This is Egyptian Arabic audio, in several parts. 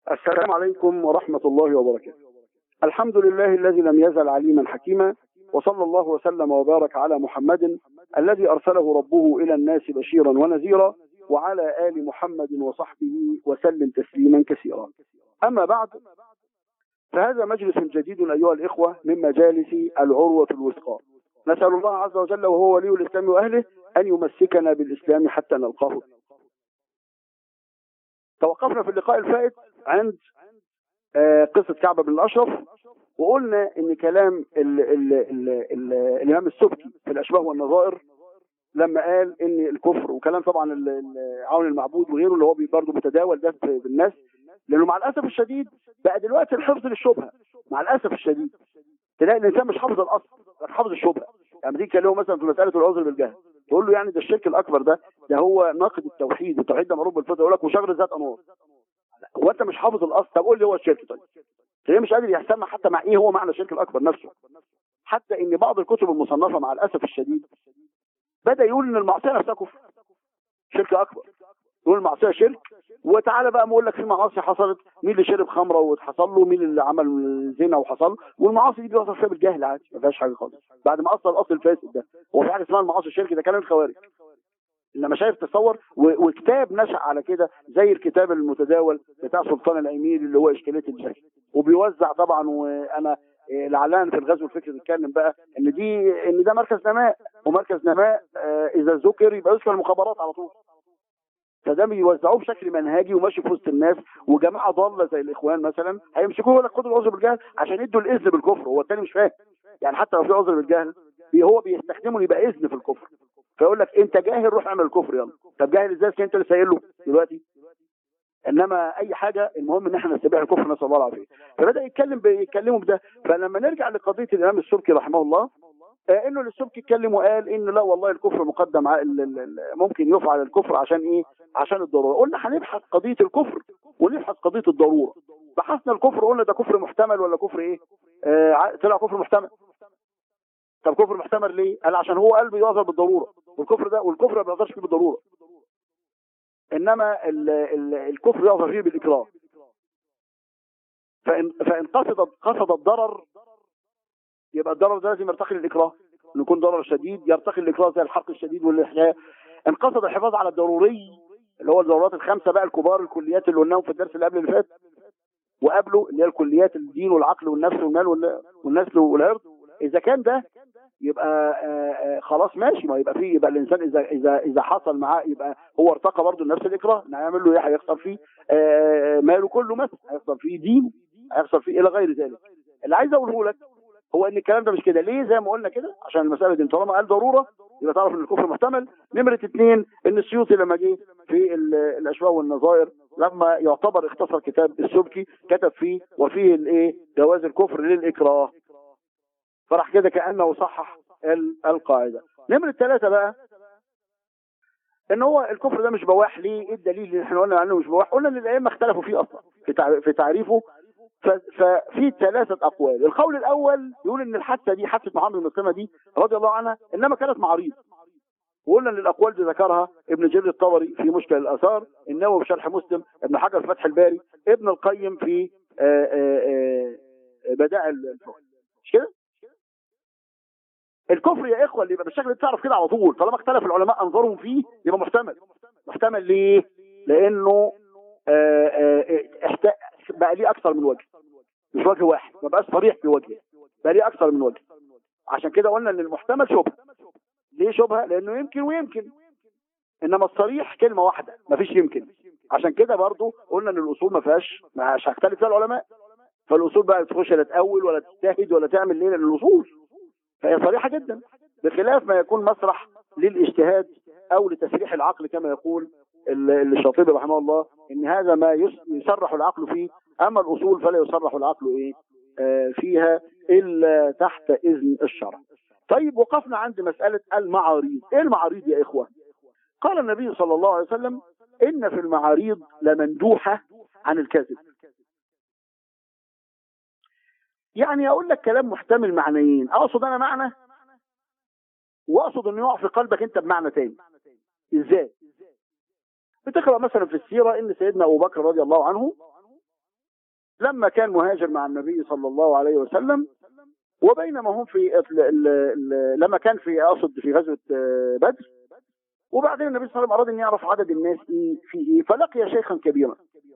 السلام عليكم ورحمة الله وبركاته الحمد لله الذي لم يزل عليما حكيما وصلى الله وسلم وبارك على محمد الذي أرسله ربه إلى الناس بشيرا ونذيرا وعلى آل محمد وصحبه وسلم تسليما كثيرا أما بعد فهذا مجلس جديد أيها الإخوة من مجالس العروة الوثقى نسأل الله عز وجل وهو ولي الإسلام وأهله أن يمسكنا بالإسلام حتى نلقاه توقفنا في اللقاء الفائت عند آه، قصة كعب بن الأشرف وقلنا ان كلام ال ال ال ال الامام السبكي في الاشباه والنظائر لما قال ان الكفر وكلام طبعا ال- ال- عون المعبود وغيره اللي هو بي- برضه بيتداول ده في- بالناس لانه مع الاسف الشديد بقى دلوقتي الحفظ للشبهه مع الاسف الشديد تلاقي الانسان مش حافظ الاصل لكن حافظ الشبهه يعني تيجي تكلمه مثلا في مساله العذر بالجهل تقول له يعني ده الشرك الاكبر ده ده هو ناقض التوحيد والتوحيد ده معروف بالفطره يقول لك وشغل ذات انوار هو انت مش حافظ الاصل طب قول لي هو الشرك طيب تلاقيه مش قادر يحسمها حتى مع ايه هو معنى الشرك الاكبر نفسه حتى ان بعض الكتب المصنفه مع الاسف الشديد بدا يقول ان المعصيه نفسها كفر شرك اكبر يقول المعصيه شرك وتعالى بقى اقول لك في معاصي حصلت مين اللي شرب خمره واتحصل له مين اللي عمل زنا وحصل له والمعاصي دي بيحصل فيها بالجهل عادي ما فيهاش حاجه خالص بعد ما اصل الاصل الفاسد ده هو في حاجه اسمها المعاصي الشرك ده كلام الخوارج انما شايف تصور و- وكتاب نشأ على كده زي الكتاب المتداول بتاع سلطان الامير اللي هو اشكاليه الجهل وبيوزع طبعا وانا إيه، لعلنا في الغزو الفكري نتكلم بقى ان دي ان ده مركز نماء ومركز نماء آه، اذا ذكر يبقى يذكر المخابرات على طول فده بيوزعوه بشكل منهجي وماشي في وسط الناس وجماعه ضاله زي الاخوان مثلا هيمسكوه يقول لك خدوا العذر بالجهل عشان يدوا الاذن بالكفر هو التاني مش فاهم يعني حتى لو في عذر بالجهل بي- هو بيستخدمه يبقى اذن في الكفر فيقول لك انت جاهل روح اعمل الكفر يلا طب جاهل ازاي انت اللي سايل له دلوقتي انما اي حاجه المهم ان احنا نستبيح الكفر نسال الله العافيه فبدا يتكلم بيتكلموا بده فلما نرجع لقضيه الامام السبكي رحمه الله آه، انه السبكي اتكلم وقال ان لا والله الكفر مقدم ع- ال- ال- ال- ممكن يفعل الكفر عشان ايه عشان الضروره قلنا هنبحث قضيه الكفر ونبحث قضيه الضروره بحثنا الكفر قلنا ده كفر محتمل ولا كفر ايه آه ع- طلع كفر محتمل طب كفر محتمل ليه قال عشان هو قلبه يظهر بالضروره والكفر ده والكفر ما بيظهرش فيه بالضروره انما ال ال الكفر يظهر فيه بالاكراه فان فان قصد قصد الضرر يبقى الضرر ده لازم يرتقي للاكراه انه يكون ضرر شديد يرتقي للاكراه زي الحرق الشديد والاحياء ان قصد الحفاظ على الضروري اللي هو الضرورات الخمسه بقى الكبار الكليات اللي قلناهم في الدرس اللي قبل اللي فات وقبله اللي هي الكليات الدين والعقل والنفس والمال وال- والنسل والعرض اذا كان ده يبقى آه، آه، خلاص ماشي ما يبقى فيه يبقى الانسان اذا اذا اذا حصل معاه يبقى هو ارتقى برضه لنفس الاكراه إن هيعمل له ايه هيخسر فيه آه، ماله كله مثلا هيخسر فيه دينه هيخسر فيه الى غير ذلك اللي عايز اقوله لك هو ان الكلام ده مش كده ليه زي ما قلنا كده عشان المساله دي طالما قال ضروره يبقى تعرف ان الكفر محتمل نمره اثنين ان السيوطي لما جه في ال- الاشباه والنظائر لما يعتبر اختصر كتاب السبكي كتب فيه وفيه الايه جواز الكفر للاكراه فراح كده كانه صحح ال- القاعده نمره ثلاثه بقى ان هو الكفر ده مش بواح ليه ايه الدليل اللي احنا قلنا عنه مش بواح قلنا ان الائمه اختلفوا فيه اصلا في تع- في تعريفه ف- ففي ثلاثة أقوال القول الأول يقول إن الحادثة دي حادثة محمد بن مسلمة دي رضي الله عنها إنما كانت معاريض وقلنا ان الاقوال دي ذكرها ابن جرير الطبري في مشكل الاثار النووي في شرح مسلم ابن حجر في فتح الباري ابن القيم في آه، آه، آه، بدائع الفقه مش كده الكفر يا اخوه اللي يبقى بالشكل ده تعرف كده على طول طالما اختلف العلماء انظرهم فيه يبقى محتمل محتمل ليه لانه آه، آه، احت- بقى ليه اكثر من وجه مش وجه واحد ما بقاش صريح في وجه بقى ليه اكثر من وجه عشان كده قلنا ان المحتمل شبهه ليه شبهه لانه يمكن ويمكن انما الصريح كلمه واحده مفيش يمكن عشان كده برضو قلنا ان الاصول ما فيهاش مش هيختلف فيها العلماء فالاصول بقى تخش لا تاول ولا تجتهد ولا تعمل ليه لان الاصول فهي صريحه جدا بخلاف ما يكون مسرح للاجتهاد او لتسريح العقل كما يقول ال- الشاطبي رحمه الله ان هذا ما يس- يسرح العقل فيه اما الاصول فلا يسرح العقل ايه آه فيها الا تحت اذن الشرع طيب وقفنا عند مساله المعاريض ايه المعاريض يا اخوه قال النبي صلى الله عليه وسلم ان في المعاريض لمندوحه عن الكذب يعني اقول لك كلام محتمل معنيين اقصد انا معنى واقصد انه يقع في قلبك انت بمعنى تاني ازاي بتقرا مثلا في السيره ان سيدنا ابو بكر رضي الله عنه لما كان مهاجر مع النبي صلى الله عليه وسلم وبينما هم في ال ال ال لما كان في اقصد في غزوه آه، بدر وبعدين النبي صلى الله عليه وسلم اراد ان يعرف عدد الناس ايه في ايه فلقي شيخا كبيرا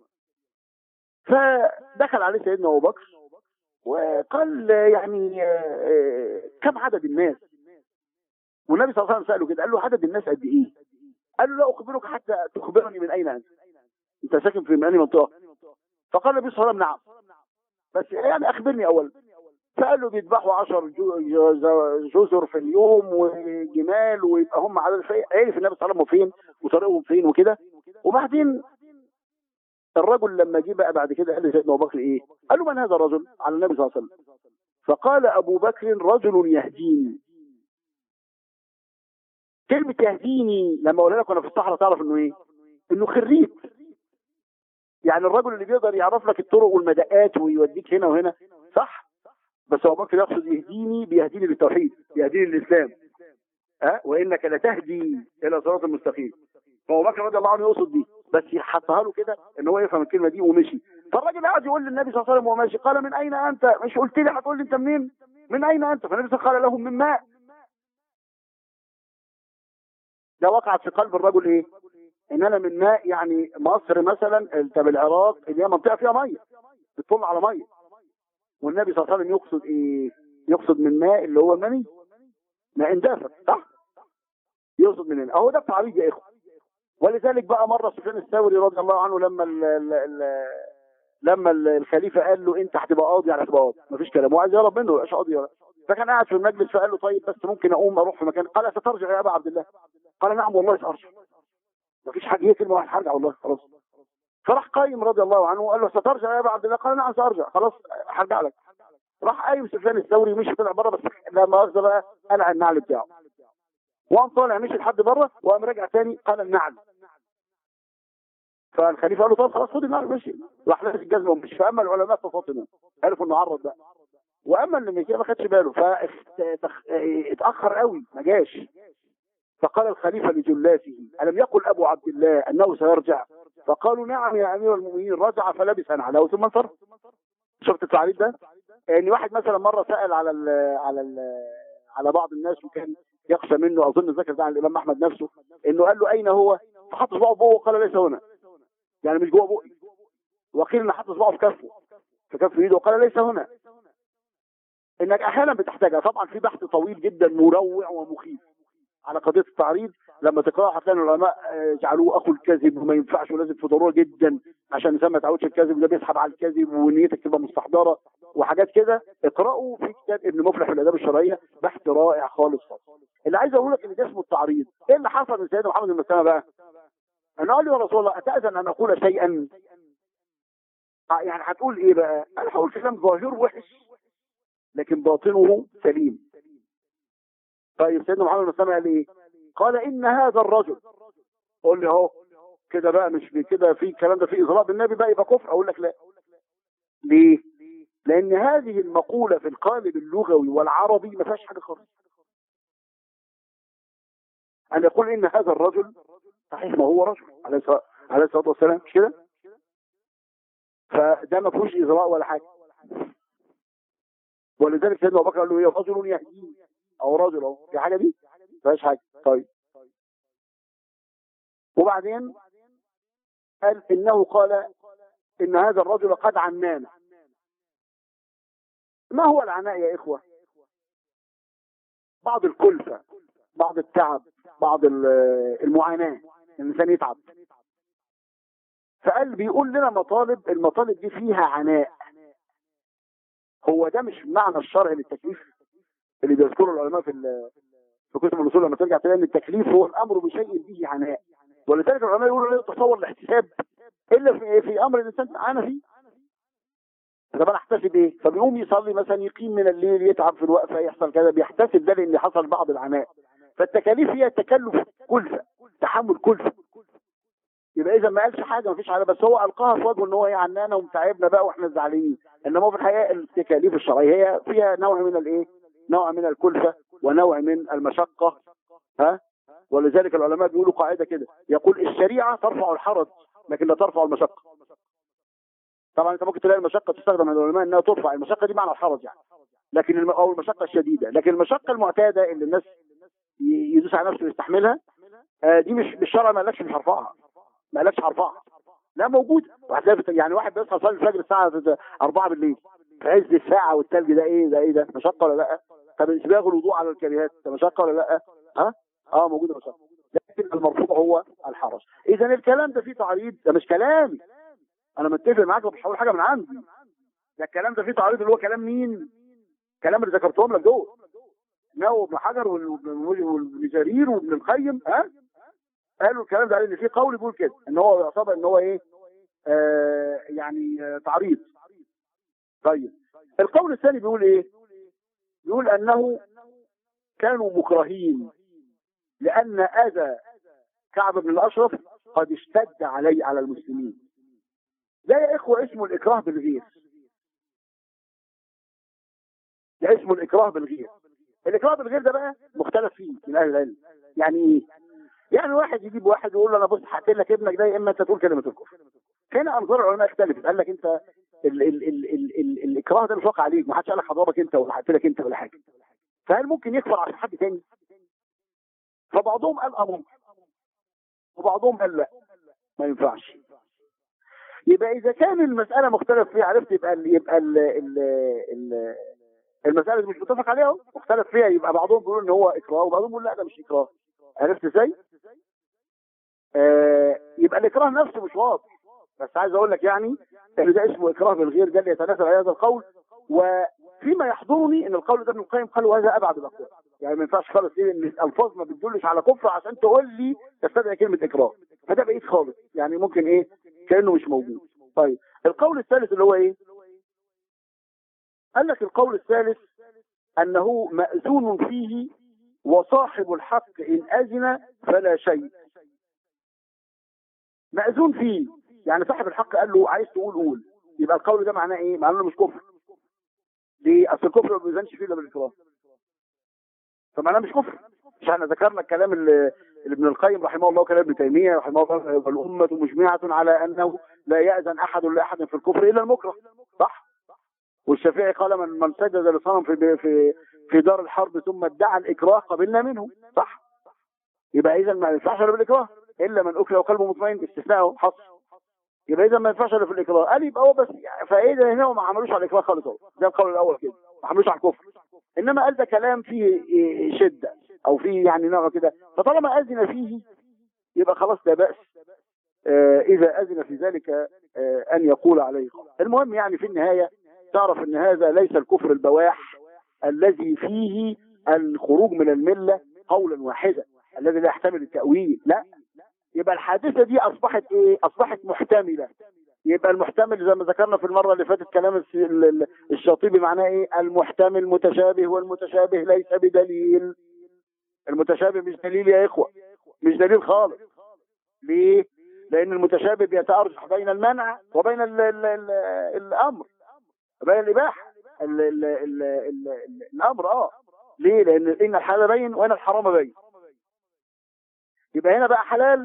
فدخل عليه سيدنا ابو بكر وقال يعني آه، كم عدد الناس والنبي صلى الله عليه وسلم ساله كده قال له عدد الناس قد ايه قال له لا اخبرك حتى تخبرني من اين انت انت ساكن في من اي منطقه فقال النبي صلى الله عليه وسلم نعم بس يعني اخبرني اولا فقال له بيذبحوا 10 جزر في اليوم وجمال ويبقى هم عدد شيء عرف النبي صلى الله عليه وسلم فين وطريقهم فين وكده وبعدين الرجل لما جه بقى بعد كده قال لسيدنا ابو بكر ايه؟ قال له من هذا الرجل؟ على النبي صلى الله عليه وسلم فقال ابو بكر رجل يهديني كلمة يهديني لما اقولها لك وانا في الصحراء تعرف انه ايه؟ انه خريج يعني الرجل اللي بيقدر يعرف لك الطرق والمدقات ويوديك هنا وهنا صح؟ بس ابو بكر يقصد يهديني بيهديني للتوحيد يهديني للاسلام ها وانك لتهدي الى صراط المستقيم فابو بكر رضي الله عنه يقصد دي بس حطها له كده ان هو يفهم الكلمه دي ومشي فالراجل قاعد يقول للنبي صلى الله عليه وسلم وهو ماشي قال من اين انت مش قلت لي هتقول لي انت منين من اين انت فالنبي صلى الله عليه وسلم قال له من ماء ده وقعت في قلب الرجل ايه ان انا من ماء يعني مصر مثلا انت بالعراق اللي هي منطقه فيها ميه بتطل على ميه والنبي صلى الله عليه وسلم يقصد ايه يقصد من ماء اللي هو المني ماء دافئ صح يقصد من هنا اهو ده التعريض يا اخوه ولذلك بقى مره سفيان الثوري رضي الله عنه لما ال ال ال لما ال- الخليفه قال له انت هتبقى قاضي يعني هتبقى قاضي مفيش كلام وعايز يهرب منه مش قاضي ولا فكان قاعد في المجلس فقال له طيب بس ممكن اقوم اروح في مكان قال سترجع يا ابا عبد الله قال نعم والله سارجع مفيش حاجه هي كلمه واحده هرجع والله خلاص فراح قايم رضي الله عنه وقال له سترجع يا ابا عبد الله قال نعم سارجع خلاص هرجع لك راح قايم سفيان الثوري مشي طلع بره بس لما اخذ بقى قلع النعل بتاعه وقام طالع مشي لحد بره وقام راجع تاني قال النعل فالخليفه قال له طب خلاص خد النعل مشي راح لابس الجزمه ومشي فاما العلماء ففطنوا عرفوا انه عرض بقى واما اللي مشي ما خدش باله فاتاخر قوي ما جاش فقال الخليفه لجلاسه الم يقل ابو عبد الله انه سيرجع فقالوا نعم يا امير المؤمنين رجع فلبس نعله ثم انصرف شفت التعريض ده ان واحد مثلا مره سال على ال على ال على بعض الناس وكان يخشى منه اظن ذكر ده عن الامام احمد نفسه انه قال له اين هو فحط صباعه جوه وقال ليس هنا يعني مش جوه بقي وقيل ان حط صباعه في كفه في كف ايده وقال ليس هنا انك احيانا بتحتاجها طبعا في بحث طويل جدا مروع ومخيف على قضيه التعريض لما تقراه هتلاقي العلماء آه، جعلوه اخو الكذب وما ينفعش ولازم في ضروره جدا عشان الانسان ما يتعودش الكذب ده بيسحب على الكذب ونيتك تبقى مستحضره وحاجات كده اقرأوا في كتاب ابن مفلح في الاداب الشرعيه بحث رائع خالص خالص اللي عايز اقول لك ان ده اسمه التعريض ايه اللي حصل من سيدنا محمد بن مسلمه بقى؟ انا قال لي يا رسول الله اتاذن ان اقول شيئا آه، يعني هتقول ايه بقى؟ انا هقول كلام ظاهره وحش لكن باطنه سليم طيب سيدنا محمد بن مسلمه قال ايه؟ قال ان هذا الرجل قول لي اهو كده بقى مش كده في الكلام ده في اغراء بالنبي بقى يبقى كفر اقول لك لا ليه؟ لان هذه المقوله في القالب اللغوي والعربي ما فيهاش حاجه خالص ان يقول ان هذا الرجل صحيح ما هو رجل عليه الصلاه عليه الصلاه والسلام مش كده؟ فده ما فيهوش اغراء ولا حاجه ولذلك سيدنا ابو بكر قال له ايه رجل يهديني او رجل اهو في حاجه دي ما فيهاش حاجه طيب وبعدين قال انه قال ان هذا الرجل قد عنانا ما هو العناء يا اخوه بعض الكلفه بعض التعب بعض ال- المعاناه الانسان يتعب فقال بيقول لنا مطالب المطالب دي فيها عناء هو ده مش معنى الشرع للتكليف اللي بيذكره العلماء في ال- في كتب الاصول لما ترجع تلاقي ان التكليف هو الامر بشيء فيه عناء ولذلك العلماء يقولوا لا يتصور الاحتساب الا في, في امر الانسان عانى فيه طب انا احتسب ايه؟ فبيقوم يصلي مثلا يقيم من الليل يتعب في الوقفه يحصل كذا بيحتسب ده لان حصل بعض العناء فالتكاليف هي تكلف كلفه تحمل كلفه يبقى اذا ما قالش حاجه ما فيش حاجه بس هو القاها في وجهه ان هو ايه عنانا ومتعبنا بقى واحنا زعلانين انما هو في الحقيقه التكاليف الشرعيه هي فيها نوع من الايه؟ نوع من الكلفه ونوع من المشقه ها ولذلك العلماء بيقولوا قاعده كده يقول الشريعه ترفع الحرج لكن لا ترفع المشقه طبعا انت ممكن تلاقي المشقه تستخدم عند العلماء انها ترفع المشقه دي معنى الحرج يعني لكن الم... او المشقه الشديده لكن المشقه المعتاده اللي الناس ي- يدوس على نفسه ويستحملها آه دي مش بالشرع ما قالكش مش هرفعها ما قالكش هرفعها لا موجود وهتلاقي في- يعني واحد بيصحى يصلي الفجر الساعه 4 بالليل في عز الساعه والثلج ده ايه ده ايه ده مشقه ولا لا طب اسباغ الوضوء على الكريهات ده مشقه ولا لا ها اه موجوده مشقه لكن المرفوع هو الحرج اذا الكلام ده فيه تعريض ده مش كلامي انا متفق معاك ومش هقول حاجه من عندي ده الكلام ده فيه تعريض اللي هو كلام مين كلام اللي ذكرتهم لك دول ناوي وابن حجر وال- وال- وابن جرير وابن القيم ها قالوا الكلام ده ان في قول بيقول كده ان هو يعتبر ان هو ايه آه يعني آه تعريض طيب القول الثاني بيقول ايه بيقول انه كانوا مكرهين لان اذى كعب بن الاشرف قد اشتد علي على المسلمين ده يا اخوه اسمه الاكراه بالغير ده اسمه الاكراه بالغير الاكراه بالغير ده بقى مختلف فيه من اهل العلم يعني ايه يعني واحد يجيب واحد يقول له انا بص هقتل لك ابنك ده يا اما انت تقول كلمه الكفر هنا انظار العلماء اختلفت قال لك انت ال ال ال ال ال الاكراه ده مش واقع عليك ما حدش قال لك هضربك انت ولا هقتلك انت ولا حاجه فهل ممكن يكفر عشان حد تاني فبعضهم قال اه ممكن وبعضهم قال لا ما ينفعش يبقى اذا كان المساله مختلف فيها عرفت يبقى ال يبقى ال ال ال المساله اللي مش متفق عليها أهو، مختلف فيها يبقى بعضهم بيقول ان هو اكراه وبعضهم بيقول لا ده مش اكراه عرفت ازاي؟ آه يبقى الاكراه نفسه مش واضح بس عايز اقول لك يعني ان ده اسمه اكراه بالغير ده اللي يتناسب على هذا القول وفيما يحضرني ان القول ده ابن القيم قال وهذا ابعد الاقوال يعني ما ينفعش خالص ايه ان الالفاظ ما بتدلش على كفر عشان تقول لي تستدعي كلمه اكراه فده بعيد خالص يعني ممكن ايه كانه مش موجود طيب القول الثالث اللي هو ايه قال لك القول الثالث انه ماذون فيه وصاحب الحق ان اذن فلا شيء ماذون فيه يعني صاحب الحق قال له عايز تقول قول يبقى القول ده معناه ايه معناه انه مش كفر ليه اصل الكفر ما بيزنش فيه الا بالاكراه فمعناه مش كفر مش احنا ذكرنا الكلام اللي اللي ابن القيم رحمه الله وكلام ابن تيميه رحمه الله والامه مجمعه على انه لا ياذن احد لاحد في الكفر الا المكره صح والشافعي قال من من سجد لصنم في في في دار الحرب ثم ادعى الاكراه قبلنا منه صح يبقى اذا ما ينفعش الا بالاكراه الا من اكره وقلبه مطمئن استثناءه حصر يبقى اذا ما ينفعش الا في الاكراه قال يبقى هو بس فايه ده هنا ما عملوش على الاكراه خالص اهو ده القول الاول كده ما عملوش على الكفر انما قال ده كلام فيه إيه شده او فيه يعني نوع كده فطالما اذن فيه يبقى خلاص لا باس آه اذا اذن في ذلك آه ان يقول عليه قول. المهم يعني في النهايه تعرف ان هذا ليس الكفر البواح الذي فيه الخروج من المله قولا واحدا الذي لا يحتمل التاويل لا يبقى الحادثه دي اصبحت ايه اصبحت محتمله يبقى المحتمل زي ما ذكرنا في المره اللي فاتت كلام الس- ال- ال- الشاطبي معناه ايه المحتمل متشابه والمتشابه ليس بدليل المتشابه مش دليل يا اخوه مش دليل خالص ليه لان المتشابه بيتارجح بين المنع وبين ال ال ال الامر بين الاباحه ال ال ال ال ال الامر اه ليه لان ان الحلال بين وان الحرام بين يبقى هنا بقى حلال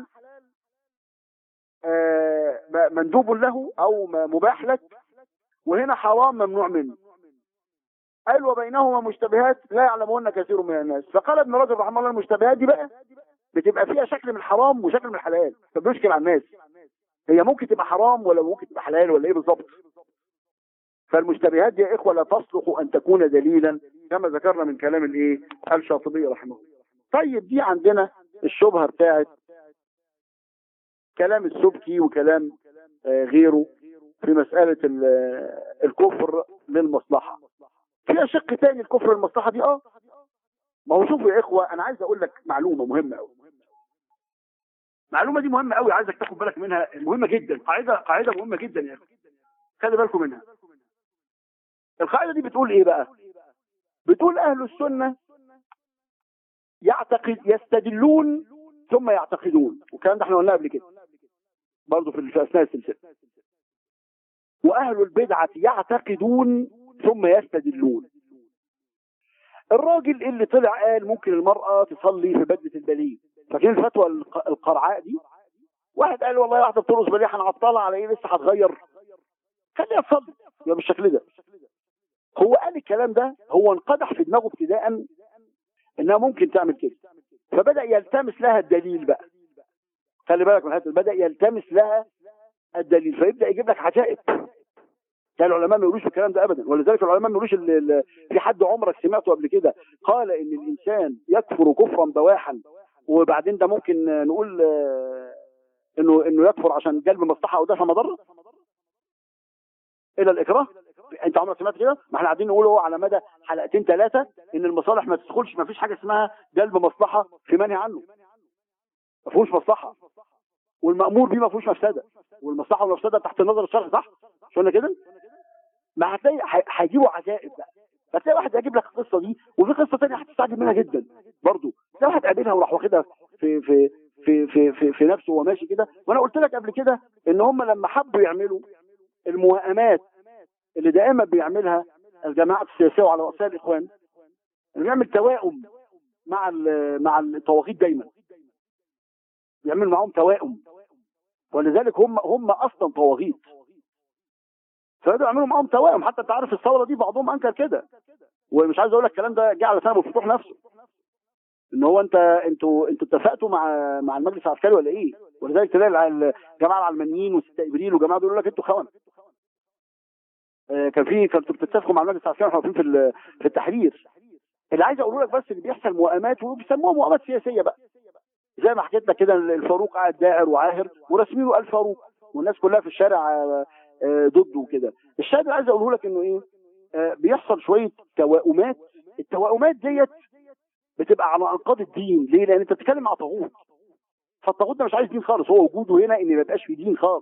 آه م- مندوب له او م- مباح لك وهنا حرام ممنوع منه قال وبينهما مشتبهات لا يعلمهن كثير من الناس فقال ابن رجب رحمه الله المشتبهات دي بقى بتبقى فيها شكل من الحرام وشكل من الحلال فبيشكل على الناس هي ممكن تبقى حرام ولا ممكن تبقى حلال ولا ايه بالظبط فالمشتبهات دي يا اخوه لا تصلح ان تكون دليلا كما ذكرنا من كلام الايه الشاطبي رحمه الله طيب دي عندنا الشبهه بتاعت كلام السبكي وكلام آه، غيره في مسألة ال- آه، الكفر للمصلحة فيها شق تاني الكفر للمصلحة دي اه ما هو شوفوا يا اخوة انا عايز اقول لك معلومة مهمة قوي المعلومة دي مهمة قوي عايزك تاخد بالك منها مهمة جدا قاعدة قاعدة مهمة جدا يا اخوة خلي بالكم منها القاعدة دي بتقول ايه بقى بتقول اهل السنة يعتقد يستدلون ثم يعتقدون والكلام ده احنا قلناه قبل كده برضه في في اثناء السلسله واهل البدعه يعتقدون ثم يستدلون الراجل اللي طلع قال ممكن المرأة تصلي في بدلة البليد فاكرين الفتوى الق- القرعاء دي واحد قال والله واحدة بترقص بليح هنعطلها على ايه لسه هتغير كان خليها تصلي يبقى بالشكل ده هو قال الكلام ده هو انقدح في دماغه ابتداء انها ممكن تعمل كده فبدا يلتمس لها الدليل بقى خلي بالك من الحته بدا يلتمس لها الدليل فيبدا يجيب لك عجائب كان العلماء ما يقولوش الكلام ده ابدا ولذلك العلماء ما يقولوش ال- ال- في حد عمرك سمعته قبل كده قال ان الانسان يكفر كفرا بواحا وبعدين ده ممكن نقول آه، انه انه يكفر عشان جلب مصلحه او دفع مضره الى الاكراه انت عمرك سمعت كده ما احنا قاعدين نقول اهو على مدى حلقتين ثلاثه ان المصالح ما تدخلش ما فيش حاجه اسمها جلب مصلحه في منهي عنه ما فيهوش مصلحه والمامور بيه ما فيهوش مفسده والمصلحه والمفسده تحت النظر الشرعي صح مش قلنا كده ما هتلاقي ح- هيجيبوا عجائب بقى هتلاقي واحد يجيب لك القصه دي وفي قصه ثانيه هتستعجب منها جدا برضه تلاقي واحد قابلها وراح واخدها في في في في في, في نفسه وهو ماشي كده وانا قلت لك قبل كده ان هم لما حبوا يعملوا الموائمات اللي دائما بيعملها الجماعات السياسيه وعلى راسها الاخوان اللي بيعمل توائم مع ال- مع الطواغيت دايما بيعمل معاهم توائم ولذلك هم هم اصلا طواغيت فبدأوا يعملوا معاهم توائم حتى انت عارف الثوره دي بعضهم انكر كده ومش عايز اقول لك الكلام ده جه على سبب الفتوح نفسه ان هو انت انتوا انتوا اتفقتوا مع مع المجلس العسكري ولا ايه؟ ولذلك تلاقي الع- الجماعه العلمانيين وستة ابريل وجماعه دول يقول لك انتوا خونه آه، كان في كنتوا بتتفقوا مع المجلس العسكري واحنا واقفين في ال- في التحرير اللي عايز اقوله لك بس اللي بيحصل موائمات وبيسموها موائمات سياسيه بقى زي ما حكيت لك كده الفاروق قاعد داعر وعاهر ورسمينه الفاروق والناس كلها في الشارع آه، آه، ضده وكده الشاهد اللي عايز اقوله لك انه ايه آه، بيحصل شويه توائمات التوائمات ديت بتبقى على انقاض الدين ليه لان انت بتتكلم مع طاغوت فالطاغوت ده مش عايز دين خالص هو وجوده هنا ان ما يبقاش في دين خالص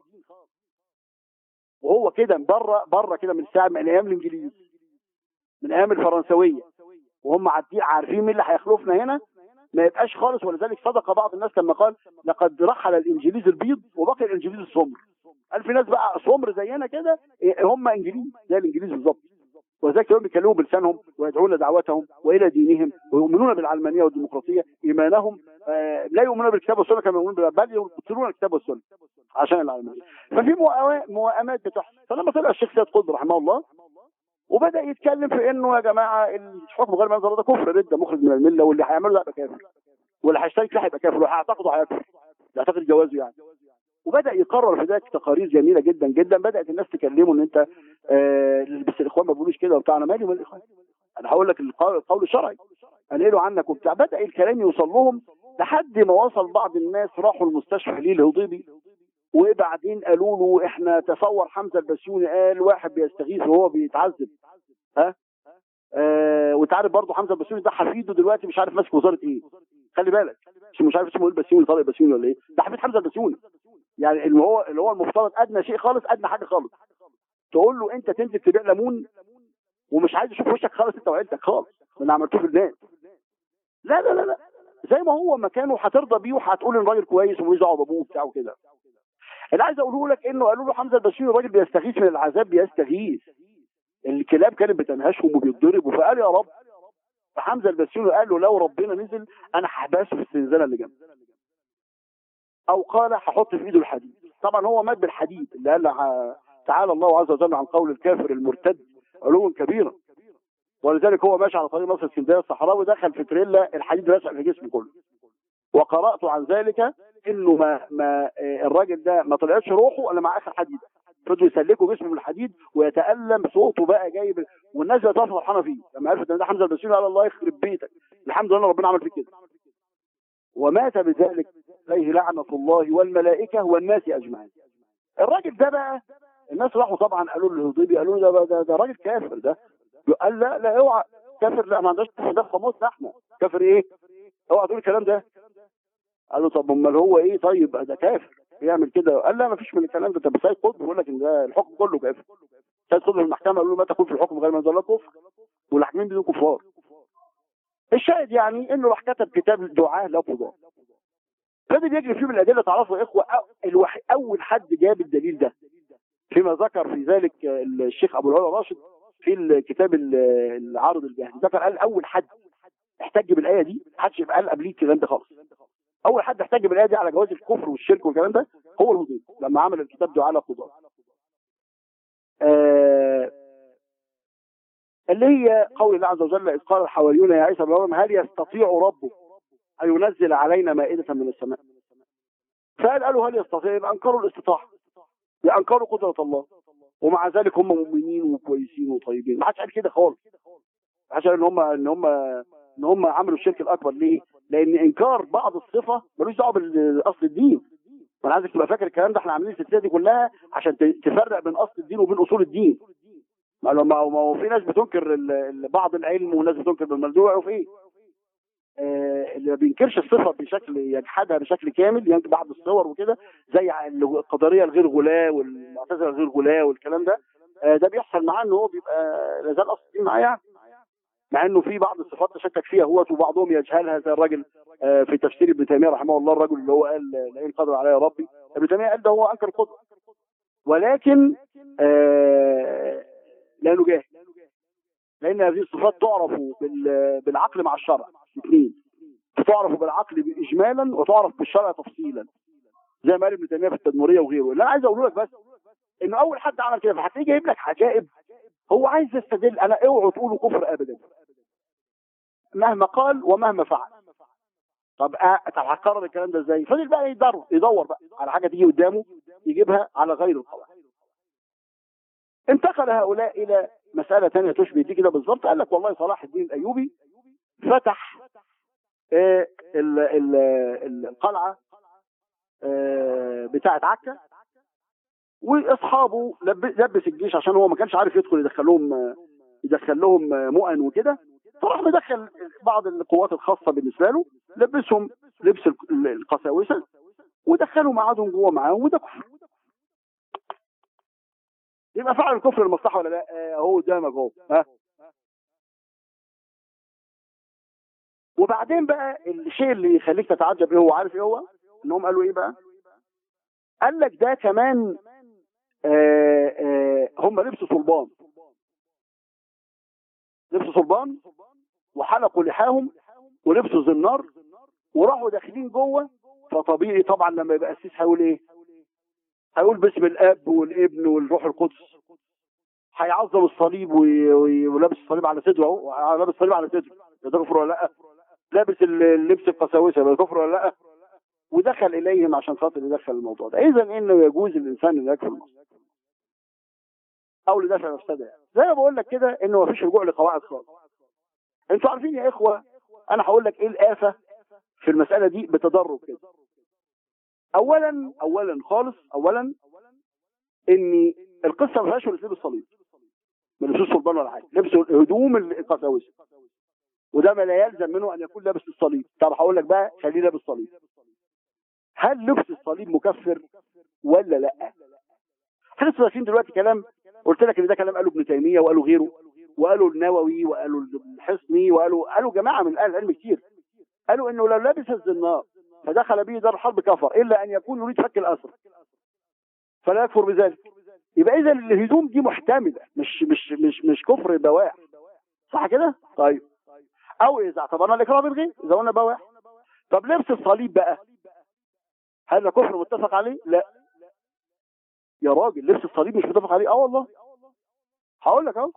وهو كده بره بره كده من ساعه من ايام الانجليز من ايام الفرنسويه وهم عارفين عارفين مين اللي هيخلفنا هنا ما يبقاش خالص ولذلك صدق بعض الناس لما قال لقد رحل الانجليز البيض وبقي الانجليز السمر قال في ناس بقى سمر زينا كده إيه، هم انجليز زي الانجليز بالظبط وذلك يوم بيكلموا بلسانهم ويدعون دعوتهم والى دينهم ويؤمنون بالعلمانيه والديمقراطيه ايمانهم آه، لا يؤمنون بالكتاب والسنه كما يؤمنون بالله، بل يبطلون الكتاب والسنه عشان العلمانيه ففي مؤا- موائمات بتحصل فلما طلع الشيخ سيد قطب رحمه الله وبدا يتكلم في انه يا جماعه الحكم غير منزل ده كفر رده مخرج من المله واللي هيعمله ده هيبقى كافر واللي هيشترك فيه هيبقى كافر واللي هيعتقده هيكفر يعتقد جوازه يعني وبدا يقرر في ذلك تقارير جميله جدا جدا بدات الناس تكلمه ان انت آه بس الاخوان ما بيقولوش كده وبتاع انا مالي ومال الاخوان انا هقول لك القول القول الشرعي انقله عنك وبتاع بدا الكلام يوصل لهم لحد ما وصل بعض الناس راحوا المستشفى ليه الهضيبي وبعدين قالوا له احنا تصور حمزه البسيوني قال واحد بيستغيث وهو بيتعذب ها آه وانت عارف برضه حمزه البسيوني ده حفيده دلوقتي مش عارف ماسك وزاره ايه خلي بالك مش مش عارف اسمه ايه البسيوني طارق البسيوني ولا ايه ده حفيد حمزه البسيوني يعني اللي هو اللي هو المفترض ادنى شيء خالص ادنى حاجه خالص تقول له انت تنزل تبيع ليمون ومش عايز يشوف وشك خالص انت وعيلتك خالص اللي عملتوه في الناس لا لا لا لا زي ما هو مكانه هترضى بيه وهتقول ان الراجل كويس ومش دعوه بابوه وبتاع وكده اللي عايز اقوله لك انه قالوا له حمزه البسيوني الراجل بيستغيث من العذاب بيستغيث الكلاب كانت بتنهشهم وبيتضربوا فقال يا رب فحمزه البسيوني قال له لو ربنا نزل انا هحبسه في الزنزانه اللي جنبي او قال هحط في ايده الحديد طبعا هو مات بالحديد اللي قال له تعالى الله عز وجل عن قول الكافر المرتد علوا كبيرا ولذلك هو ماشي على طريق مصر اسكندريه الصحراوي دخل في تريلا الحديد راسع في جسمه كله وقرات عن ذلك انه ما ما آه، الراجل ده ما طلعتش روحه الا مع اخر حديد فضلوا يسلكوا جسمه من الحديد ويتالم صوته بقى جايب والناس بقت واقفه فرحانه فيه لما عرفت ان ده حمزه البسيوني قال الله يخرب بيتك الحمد لله ربنا عمل فيك كده ومات بذلك عليه لعنه الله والملائكه والناس اجمعين الراجل ده بقى الناس راحوا طبعا قالوا له الهضيبي قالوا له ده, ده, ده راجل كافر ده قال لا لا اوعى كافر لا ما عندناش كافر ده في موتنا احنا كافر ايه؟ اوعى تقول الكلام ده قال له طب امال هو ايه طيب ده كافر بيعمل كده قال لا ما فيش من الكلام ده طب سيد قطب بيقول لك ان ده الحكم كله كافر سيد قطب في المحكمه قالوا له ما تكون في الحكم غير منزل الله كفر والحاكمين دول كفار الشاهد يعني انه راح كتب كتاب دعاء لا قضاء فضل يجري فيه من الادله تعرفوا يا اخوه أو- الوح- اول حد جاب الدليل ده فيما ذكر في ذلك الشيخ ابو العلا راشد في الكتاب ال- العارض الجاهلي ذكر قال اول حد احتج بالايه دي محدش يبقى قال قبليه الكلام ده خالص اول حد احتج بالايه دي على جواز الكفر والشرك والكلام ده هو الهضيب لما عمل الكتاب دعاء لا قضاء اللي هي قول الله عز وجل اذ قال الحواريون يا عيسى بن مريم هل يستطيع ربك ان ينزل علينا مائده من السماء فقال قالوا هل يستطيع يبقى انكروا الاستطاعه يبقى انكروا قدره الله ومع ذلك هم مؤمنين وكويسين وطيبين ما حدش قال كده خالص ما حدش قال ان هم ان هم ان هم عملوا الشرك الاكبر ليه؟ لان انكار بعض الصفه ملوش دعوه باصل الدين وانا عايزك تبقى فاكر الكلام ده احنا عاملين السلسله دي كلها عشان ت- تفرق بين اصل الدين وبين اصول الدين ما هو- ما هو ما هو في ناس بتنكر ال- ال- بعض العلم وناس بتنكر بالموضوع وفي ايه؟ آه، اللي ما بينكرش الصفه بشكل يجحدها بشكل كامل ينكر بعض الصور وكده زي القدريه الغير غلاة والمعتزله الغير غلاة والكلام ده آه، ده بيحصل معاه ان هو بيبقى لا زال اصل الدين معاه يعني مع انه في بعض الصفات تشكك فيها هو وبعضهم يجهلها زي الراجل آه، في تفسير ابن تيميه رحمه الله الرجل اللي هو قال آه، لئن قدر علي ربي ابن تيميه قال ده هو انكر القدره ولكن آه، لانه جاهل لان هذه الصفات تعرف بال- بالعقل مع الشرع اثنين تعرف بالعقل اجمالا وتعرف بالشرع تفصيلا زي ما قال ابن تيميه في التدمريه وغيره اللي انا عايز اقوله لك بس انه اول حد عمل كده فهتلاقيه جايب لك عجائب هو عايز يستدل انا اوعوا تقولوا كفر ابدا مهما قال ومهما فعل طب آه طب هتقرر الكلام ده ازاي؟ فضل بقى يدور يدور بقى على حاجه تيجي قدامه يجيبها على غير القواعد. انتقل هؤلاء الى مساله ثانيه تشبه دي كده بالظبط قال لك والله صلاح الدين الايوبي فتح آه، ال- ال- ال- القلعه آه، بتاعه عكا واصحابه لب- لبس الجيش عشان هو ما كانش عارف يدخل يدخل لهم آه، يدخل لهم آه، مؤن وكده فراح مدخل بعض القوات الخاصه بالنسبه له لبسهم لبس الق- القساوسه ودخلوا معادهم جوه معاهم وده كفر يبقى فعل الكفر المصلحه ولا لا آه، اهو قدامك اهو ها وبعدين بقى الشيء اللي يخليك تتعجب ايه هو عارف ايه هو انهم قالوا ايه بقى قال لك ده كمان آه آه هم لبسوا صلبان لبسوا صلبان وحلقوا لحاهم ولبسوا زنار وراحوا داخلين جوه فطبيعي طبعا لما يبقى قسيس هيقول ايه هيقول باسم الاب والابن والروح القدس هيعظم الصليب وي- وي- ولابس الصليب على صدره اهو لابس الصليب على صدره ده كفر ولا لا لابس ال- اللبس القساوسه ده كفر ولا لا ودخل اليهم عشان خاطر يدخل الموضوع ده اذا انه يجوز الانسان انه يكفر المصلحه او لدفع مفسده يعني زي ما بقول لك كده انه مفيش رجوع لقواعد خالص انتوا عارفين يا اخوه انا هقول لك ايه الافه في المساله دي بتدرج كده اولا اولا خالص اولا ان القصه ما فيهاش لبس الصليب ما لبسوش صلبان ولا حاجه لبسوا هدوم القساوسه وده ما لا يلزم منه ان يكون لابس الصليب طب هقول لك بقى خليه لابس الصليب هل لبس الصليب مكفر ولا لا احنا لسه داخلين دلوقتي كلام قلت لك ان ده كلام قاله ابن تيميه وقالوا غيره وقالوا النووي وقالوا الحصني وقالوا قالوا جماعه من اهل العلم كتير قالوا انه لو لبس الزنار فدخل به دار الحرب كفر الا ان يكون يريد فك الاسر فلا يكفر بذلك يبقى اذا الهدوم دي محتمله مش مش مش مش كفر بواح صح كده؟ طيب او اذا اعتبرنا الاكراه بالغير اذا قلنا بواح طب لبس الصليب بقى هل ده كفر متفق عليه؟ لا يا راجل لبس الصليب مش متفق عليه اه والله هقول لك اهو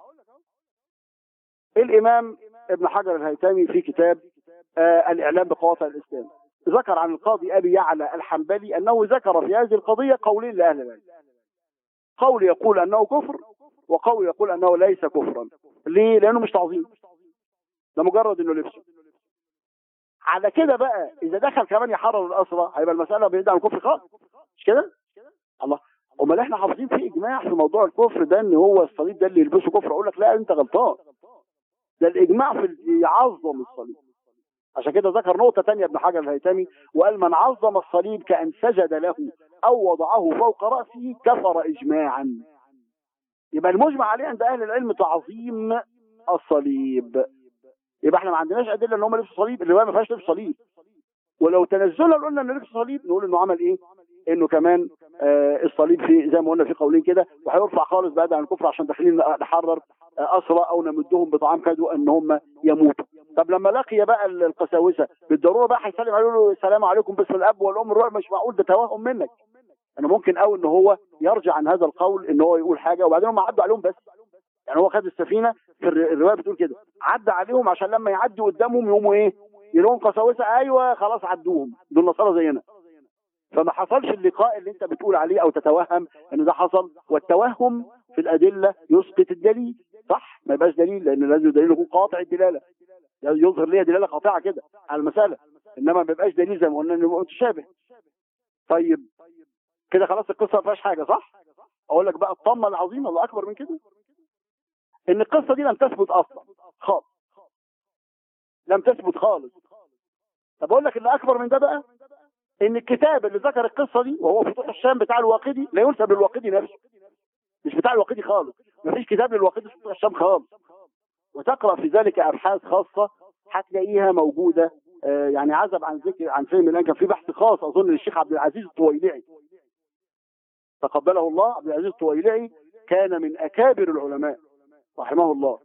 الامام ابن حجر الهيثمي في كتاب آه الاعلام بقواطع الاسلام ذكر عن القاضي ابي يعلى الحنبلي انه ذكر في هذه القضيه قولين لاهل العلم قول يقول انه كفر وقول يقول انه ليس كفرا ليه لانه مش تعظيم ده مجرد انه لبسه على كده بقى اذا دخل كمان يحرر الاسرى هيبقى المساله بعيده عن الكفر خالص مش كده الله امال احنا حافظين في اجماع في موضوع الكفر ده ان هو الصليب ده اللي يلبسه كفر اقول لك لا انت غلطان ده الاجماع في ال- يعظم الصليب عشان كده ذكر نقطة تانية ابن حجر الهيثمي وقال من عظم الصليب كأن سجد له أو وضعه فوق رأسه كفر إجماعا يبقى المجمع عليه عند أهل العلم تعظيم الصليب يبقى احنا ما عندناش أدلة إن هم لبسوا صليب الرواية ما فيهاش لبس صليب ولو تنزلنا قلنا إن لبس صليب نقول إنه عمل إيه؟ إنه كمان آه الصليب في زي ما قلنا في قولين كده وهيرفع خالص بعد عن الكفر عشان داخلين نحرر آه أسرى أو نمدهم بطعام كادوا إن هم يموتوا طب لما لقي بقى القساوسه بالضروره بقى هيسلم عليه له السلام عليكم باسم الاب والام الروح مش معقول ده توهم منك انا ممكن قوي ان هو يرجع عن هذا القول ان هو يقول حاجه وبعدين هم عدوا عليهم بس يعني هو خد السفينه في الر- الروايه بتقول كده عدى عليهم عشان لما يعدي قدامهم يقوموا ايه يلاقوهم قساوسه ايوه خلاص عدوهم دول نصارى زينا فما حصلش اللقاء اللي انت بتقول عليه او تتوهم ان ده حصل والتوهم في الادله يسقط الدليل صح ما يبقاش دليل لان لازم الدليل يكون قاطع الدلاله يعني يظهر ليها دلاله قاطعه كده على المساله انما ما يبقاش دليل زي ما قلنا انه يبقى متشابه طيب كده خلاص القصه ما فيهاش حاجه صح اقول لك بقى الطمه العظيمه اللي اكبر من كده ان القصه دي لم تثبت اصلا خالص لم تثبت خالص طب اقول لك اللي اكبر من ده بقى ان الكتاب اللي ذكر القصه دي وهو فتوح الشام بتاع الواقدي لا ينسب للواقدي نفسه مش بتاع الواقدي خالص مفيش كتاب للواقدي في فتوح الشام خالص وتقرا في ذلك ابحاث خاصه هتلاقيها موجوده آه، يعني عزب عن ذكر عن فهم الان كان في بحث خاص اظن للشيخ عبد العزيز الطويلعي تقبله الله عبد العزيز الطويلعي كان من اكابر العلماء رحمه الله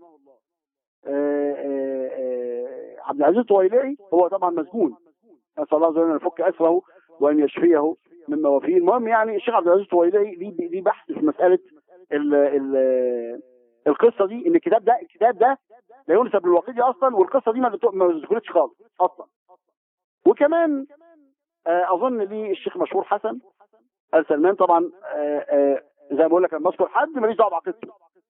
آه، آه، آه، عبد العزيز الطويلعي هو طبعا مسجون نسال الله عز وجل ان يفك اسره وان يشفيه مما هو فيه المهم يعني الشيخ عبد العزيز الطويلعي ليه ليه بحث في مساله ال ال القصه دي ان الكتاب ده الكتاب ده لا ينسب للواقدي اصلا والقصه دي ما ما ذكرتش خالص اصلا وكمان آه، اظن لي الشيخ مشهور حسن ال سلمان طبعا آه، آه، زي ما بقول لك انا بذكر حد ماليش دعوه بعقيدته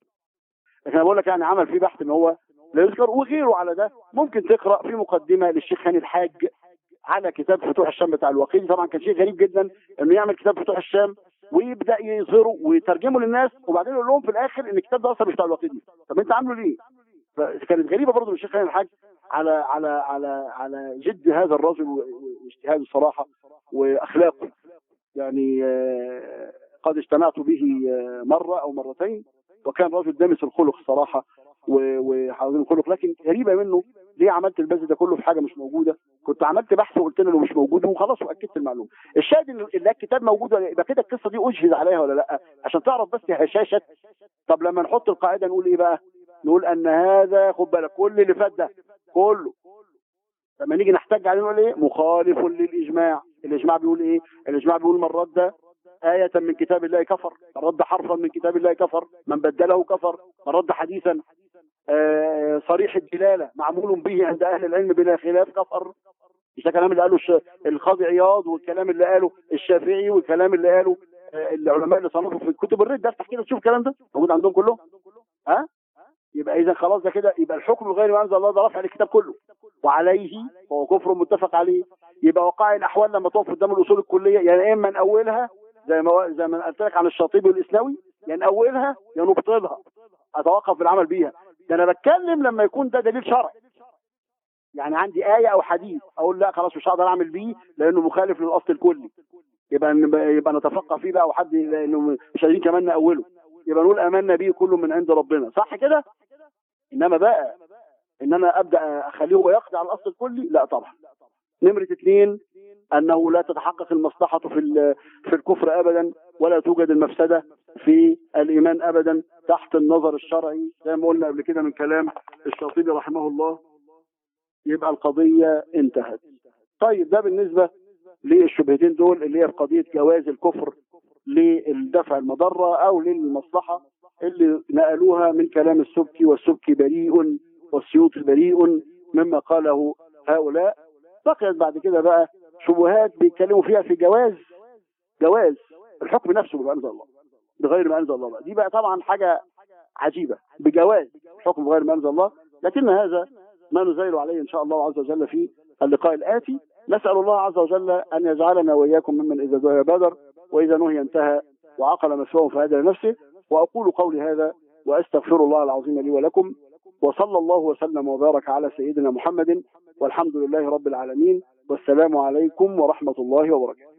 لكن انا بقول لك يعني عمل فيه بحث ان هو لا يذكر وغيره على ده ممكن تقرا في مقدمه للشيخ هاني الحاج على كتاب فتوح الشام بتاع الواقدي طبعا كان شيء غريب جدا انه يعمل كتاب فتوح الشام ويبدا يظهره ويترجمه للناس وبعدين يقول لهم في الاخر ان الكتاب ده اصلا مش بتاع الواقدي طب انت عامله ليه؟ كانت غريبه برضه من الشيخ هاني الحاج على على على على جد هذا الرجل واجتهاده الصراحه واخلاقه يعني آه، قد اجتمعت به آه، مره او مرتين وكان رجل دامس الخلق الصراحه و- وحاضر الخلق لكن غريبه منه ليه عملت البذل ده كله في حاجه مش موجوده كنت عملت بحث وقلت له مش موجود وخلاص واكدت المعلومه الشاهد ان لا الكتاب موجود ولا يبقى كده القصه دي اجهز عليها ولا لا عشان تعرف بس هشاشه طب لما نحط القاعده نقول ايه بقى نقول ان هذا خد بالك كل اللي فات ده كله لما نيجي نحتاج عليه نقول ايه مخالف للاجماع الاجماع بيقول ايه الاجماع بيقول من رد آية من كتاب الله كفر من رد حرفا من كتاب الله كفر من بدله كفر من رد حديثا آه، صريح الدلالة معمول به عند أهل العلم بلا خلاف كفر مش ده كلام اللي قاله الش- القاضي عياض والكلام اللي قاله الشافعي والكلام اللي قاله آه، العلماء اللي صنفوا في كتب الرد افتح كده تشوف الكلام ده موجود عندهم كلهم ها يبقى اذا خلاص ده كده يبقى الحكم بغير ما انزل الله ده رفع الكتاب كله وعليه فهو كفر متفق عليه يبقى وقائع الاحوال لما تقف قدام الاصول الكليه يعني اما ناولها زي ما زي ما قلت لك عن الشاطبي والاسلامي يا ناولها يا نبطلها اتوقف بالعمل بيها ده انا بتكلم لما يكون ده دليل شرعي يعني عندي آية أو حديث أقول لا خلاص مش هقدر أعمل بيه لأنه مخالف للأصل الكلي يبقى يبقى نتفقه فيه بقى وحد لأنه مش عايزين كمان نأوله يبقى نقول آمنا به كله من عند ربنا صح كده؟ إنما بقى إن أنا أبدأ أخليه هو يقضي على الأصل الكلي لا طبعا نمرة اثنين أنه لا تتحقق المصلحة في ال- في الكفر أبدا ولا توجد المفسدة في الإيمان أبدا تحت النظر الشرعي زي ما قلنا قبل كده من كلام الشاطبي رحمه الله يبقى القضية انتهت طيب ده بالنسبة للشبهتين دول اللي هي في قضية جواز الكفر للدفع المضرة أو للمصلحة اللي نقلوها من كلام السبكي والسبكي بريء والسيوطي بريء مما قاله هؤلاء بقيت بعد كده بقى شبهات بيتكلموا فيها في جواز جواز الحكم نفسه بما انزل الله بغير ما انزل الله بقى. دي بقى طبعا حاجه عجيبه بجواز الحكم بغير ما انزل الله لكن هذا ما نزيل عليه ان شاء الله عز وجل في اللقاء الاتي نسال الله عز وجل ان يجعلنا واياكم ممن اذا دعي بادر واذا نهي انتهى وعقل مسواه فهدى لنفسه واقول قولي هذا واستغفر الله العظيم لي ولكم وصلى الله وسلم وبارك على سيدنا محمد والحمد لله رب العالمين والسلام عليكم ورحمه الله وبركاته